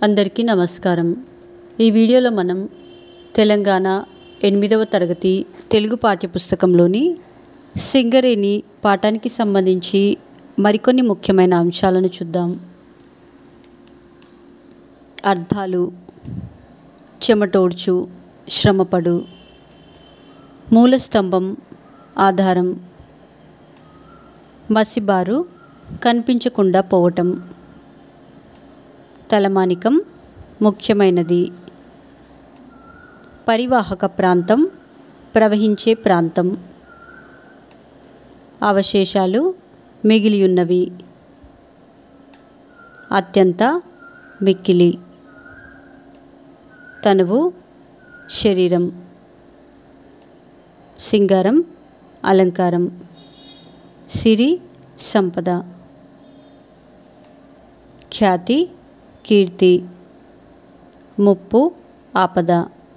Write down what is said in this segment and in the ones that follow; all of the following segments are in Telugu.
అందరికీ నమస్కారం ఈ వీడియోలో మనం తెలంగాణ ఎనిమిదవ తరగతి తెలుగు పాఠ్యపుస్తకంలోని సింగరేణి పాఠానికి సంబంధించి మరికొన్ని ముఖ్యమైన అంశాలను చూద్దాం అర్థాలు చెమటోడ్చు శ్రమపడు మూలస్తంభం ఆధారం మసిబారు కనిపించకుండా పోవటం తలమానికం ముఖ్యమైనది పరివాహక ప్రాంతం ప్రవహించే ప్రాంతం అవశేషాలు మిగిలియున్నవి అత్యంత మిక్కిలి తనువు శరీరం సింగారం అలంకారం సిరి సంపద ఖ్యాతి కీర్తి ముప్పు ఆపద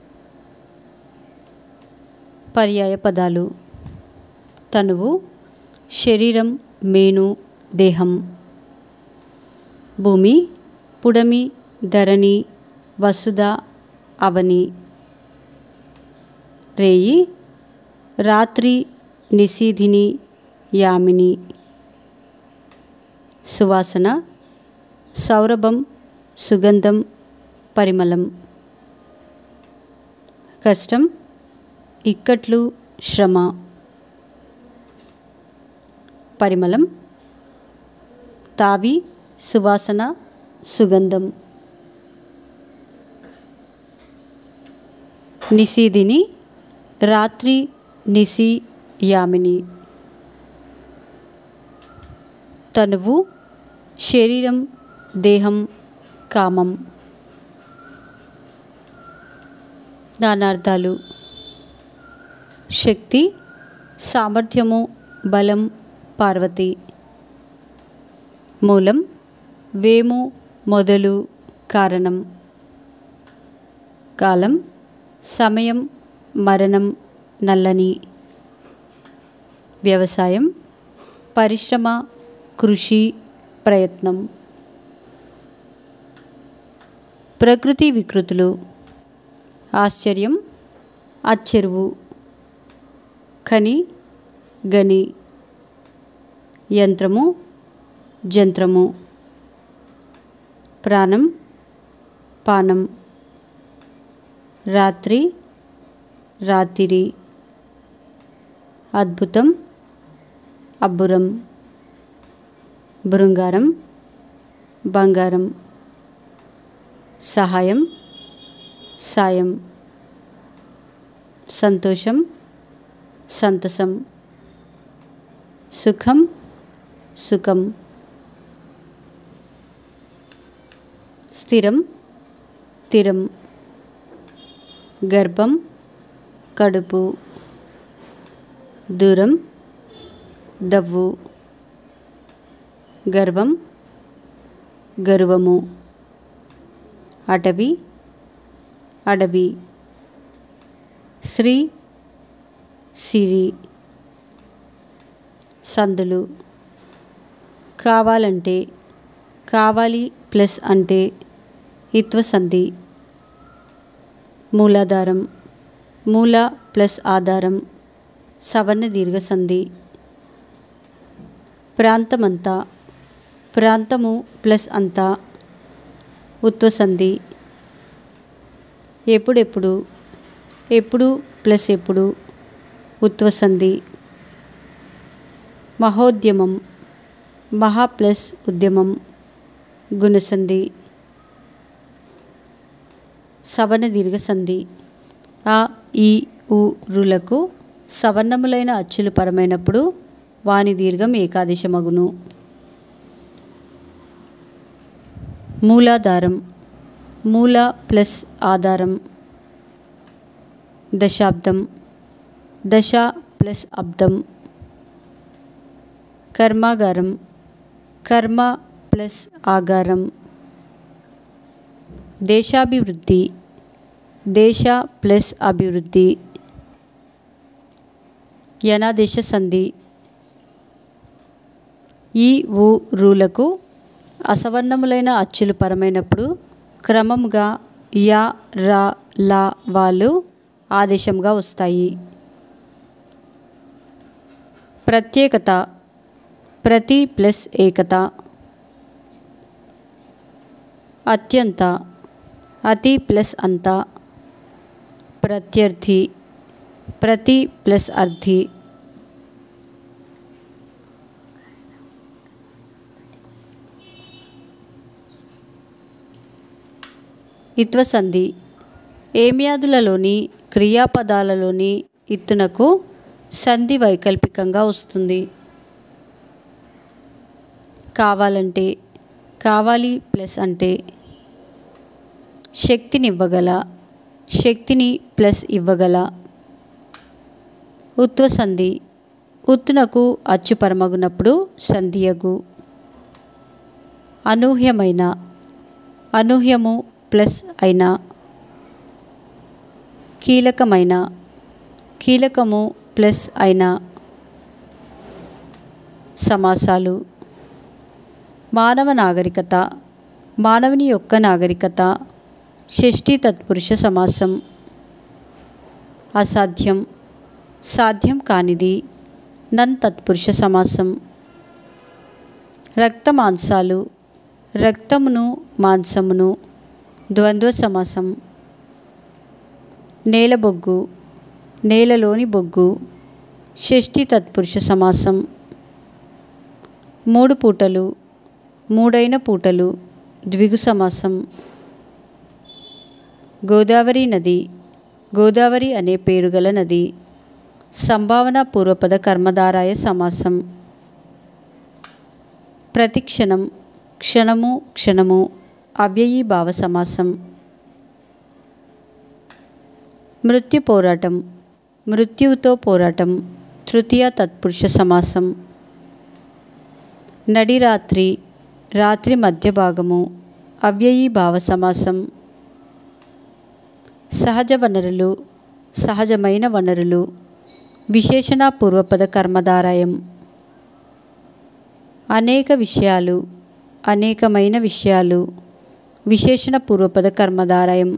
పర్యాయ పదాలు తనువు శరీరం మేను దేహం భూమి పుడమి ధరణి వసుధ అవని రేయి రాత్రి నిశీధిని యామిని సువాసన సౌరభం సుగంధం పరిమళం కష్టం ఇక్కట్లు శ్రమ పరిమళం తావి సువాసన సుగంధం నిశీదిని రాత్రి నిశి యామిని తనువు శరీరం దేహం కామం నానార్థాలు శక్తి సామర్థ్యము బలం పార్వతి మూలం వేము మొదలు కారణం కాలం సమయం మరణం నల్లని వ్యవసాయం పరిశ్రమ కృషి ప్రయత్నం ప్రకృతి వికృతులు ఆశ్చర్యం అచ్చెరువు ఖని గని యంత్రము జంత్రము ప్రాణం పానం రాత్రి రాత్రి అద్భుతం అబ్బురం బృంగారం బంగారం సహాయం సాయం సంతోషం సంతసం సుఖం సుఖం స్థిరం తిరం గర్భం కడుపు దూరం దవ్వు గర్వం గర్వము అటవీ అడవి శ్రీ సిరి సందులు కావాలంటే కావాలి ప్లస్ అంటే హిత్వ సంధి మూలాధారం మూల ప్లస్ ఆధారం సవర్ణ దీర్ఘ సంధి ప్రాంతమంతా ప్రాంతము ప్లస్ అంతా ఉత్వసంధి ఎప్పుడెప్పుడు ఎప్పుడు ప్లస్ ఎప్పుడు ఉత్వసంధి మహోద్యమం మహా ప్లస్ ఉద్యమం గుణసంధి సవర్ణ దీర్ఘ సంధి ఆ ఈ ఉ రులకు సవర్ణములైన అచ్చులు పరమైనప్పుడు వాని దీర్ఘం ఏకాదశమగును మూలాధారం మూల ప్లస్ ఆధారం దశాబ్దం దశ ప్లస్ అబ్దం కర్మాగారం కర్మ ప్లస్ ఆగారం దేశాభివృద్ధి దేశ ప్లస్ అభివృద్ధి యనాదేశ సంధి ఈ ఊ రూలకు అసవర్ణములైన అచ్చులు పరమైనప్పుడు క్రమముగా యా రా లా వాళ్ళు ఆదేశంగా వస్తాయి ప్రత్యేకత ప్రతి ప్లస్ ఏకత అత్యంత అతి ప్లస్ అంత ప్రత్యర్థి ప్రతి ప్లస్ అర్థి ఇత్వసంధి ఏమ్యాదులలోని క్రియాపదాలలోని ఇత్తునకు సంధి వైకల్పికంగా వస్తుంది కావాలంటే కావాలి ప్లస్ అంటే శక్తినివ్వగల శక్తిని ప్లస్ ఇవ్వగల ఉత్వ సంధి ఉత్తునకు అచ్చు పరమగునప్పుడు సంధియగు అనూహ్యమైన అనూహ్యము ప్లస్ అయిన కీలకమైన కీలకము ప్లస్ అయిన సమాసాలు మానవ నాగరికత మానవుని యొక్క నాగరికత షష్ఠీ తత్పురుష సమాసం అసాధ్యం సాధ్యం కానిది నన్ తత్పురుష సమాసం రక్త మాంసాలు రక్తమును మాంసమును ద్వంద్వ సమాసం నేల బొగ్గు నేలలోని బొగ్గు షష్ఠి తత్పురుష సమాసం మూడు పూటలు మూడైన పూటలు ద్విగు సమాసం గోదావరి నది గోదావరి అనే పేరు గల నది సంభావన పూర్వపద కర్మధారాయ సమాసం ప్రతిక్షణం క్షణము క్షణము అవ్యయీ భావ సమాసం మృత్యు పోరాటం మృత్యువుతో పోరాటం తృతీయ తత్పురుష సమాసం నడి రాత్రి రాత్రి మధ్య భాగము అవ్యయీ భావ సమాసం సహజ వనరులు సహజమైన వనరులు విశేషణ పూర్వపద కర్మధారాయం అనేక విషయాలు అనేకమైన విషయాలు విశేషణ పూర్వపద కర్మధారాయం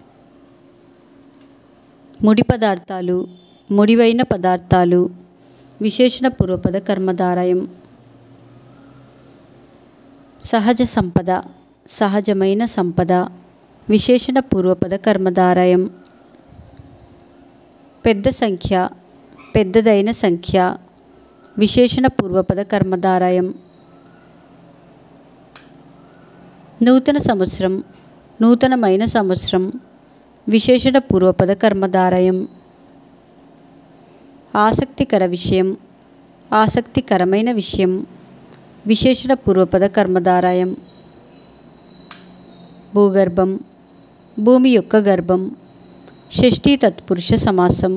ముడి పదార్థాలు ముడివైన పదార్థాలు విశేషణ పూర్వపద కర్మధారాయం సహజ సంపద సహజమైన సంపద విశేషణ పూర్వపద కర్మధారాయం పెద్ద సంఖ్య పెద్దదైన సంఖ్య విశేషణ పూర్వపద కర్మధారాయం నూతన సంవత్సరం నూతనమైన సంవత్సరం విశేషణ పూర్వపద కర్మధారయం ఆసక్తికర విషయం ఆసక్తికరమైన విషయం విశేషణ పూర్వపద కర్మధారాయం భూగర్భం భూమి యొక్క గర్భం షష్ఠీ తత్పురుష సమాసం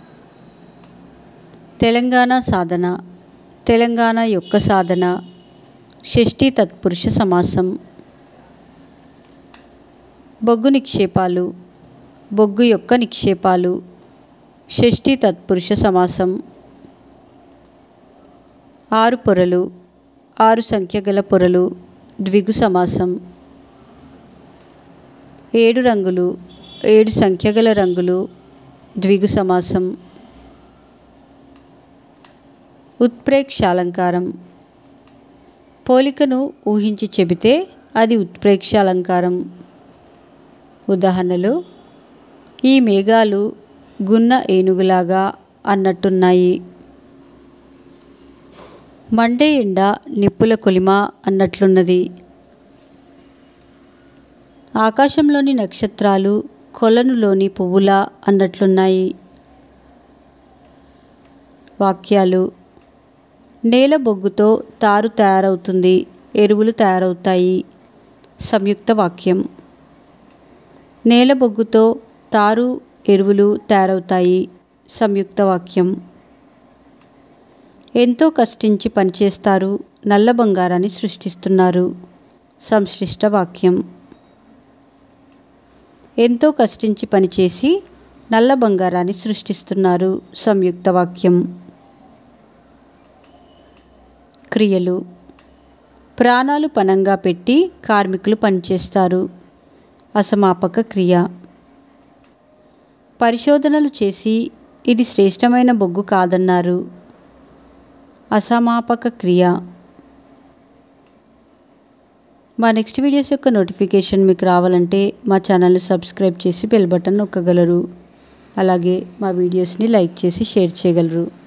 తెలంగాణ సాధన తెలంగాణ యొక్క సాధన షష్ఠీ తత్పురుష సమాసం బొగ్గు నిక్షేపాలు బొగ్గు యొక్క నిక్షేపాలు షష్ఠీ తత్పురుష సమాసం ఆరు పొరలు ఆరు సంఖ్య గల పొరలు ద్విగు సమాసం ఏడు రంగులు ఏడు సంఖ్య గల రంగులు ద్విగు సమాసం ఉత్ప్రేక్షాలంకారం పోలికను ఊహించి చెబితే అది ఉత్ప్రేక్షాలంకారం ఉదాహరణలు ఈ మేఘాలు గున్న ఏనుగులాగా అన్నట్టున్నాయి మండే ఎండ నిప్పుల కొలిమ అన్నట్లున్నది ఆకాశంలోని నక్షత్రాలు కొలనులోని పువ్వులా అన్నట్లున్నాయి వాక్యాలు నేల బొగ్గుతో తారు తయారవుతుంది ఎరువులు తయారవుతాయి సంయుక్త వాక్యం నేల బొగ్గుతో తారు ఎరువులు తయారవుతాయి సంయుక్త వాక్యం ఎంతో కష్టించి పనిచేస్తారు నల్ల బంగారాన్ని సృష్టిస్తున్నారు సంశ్లిష్ట వాక్యం ఎంతో కష్టించి పనిచేసి నల్ల బంగారాన్ని సృష్టిస్తున్నారు సంయుక్త వాక్యం క్రియలు ప్రాణాలు పనంగా పెట్టి కార్మికులు పనిచేస్తారు అసమాపక క్రియ పరిశోధనలు చేసి ఇది శ్రేష్టమైన బొగ్గు కాదన్నారు అసమాపక క్రియ మా నెక్స్ట్ వీడియోస్ యొక్క నోటిఫికేషన్ మీకు రావాలంటే మా ఛానల్ని సబ్స్క్రైబ్ చేసి బెల్ బటన్ నొక్కగలరు అలాగే మా వీడియోస్ని లైక్ చేసి షేర్ చేయగలరు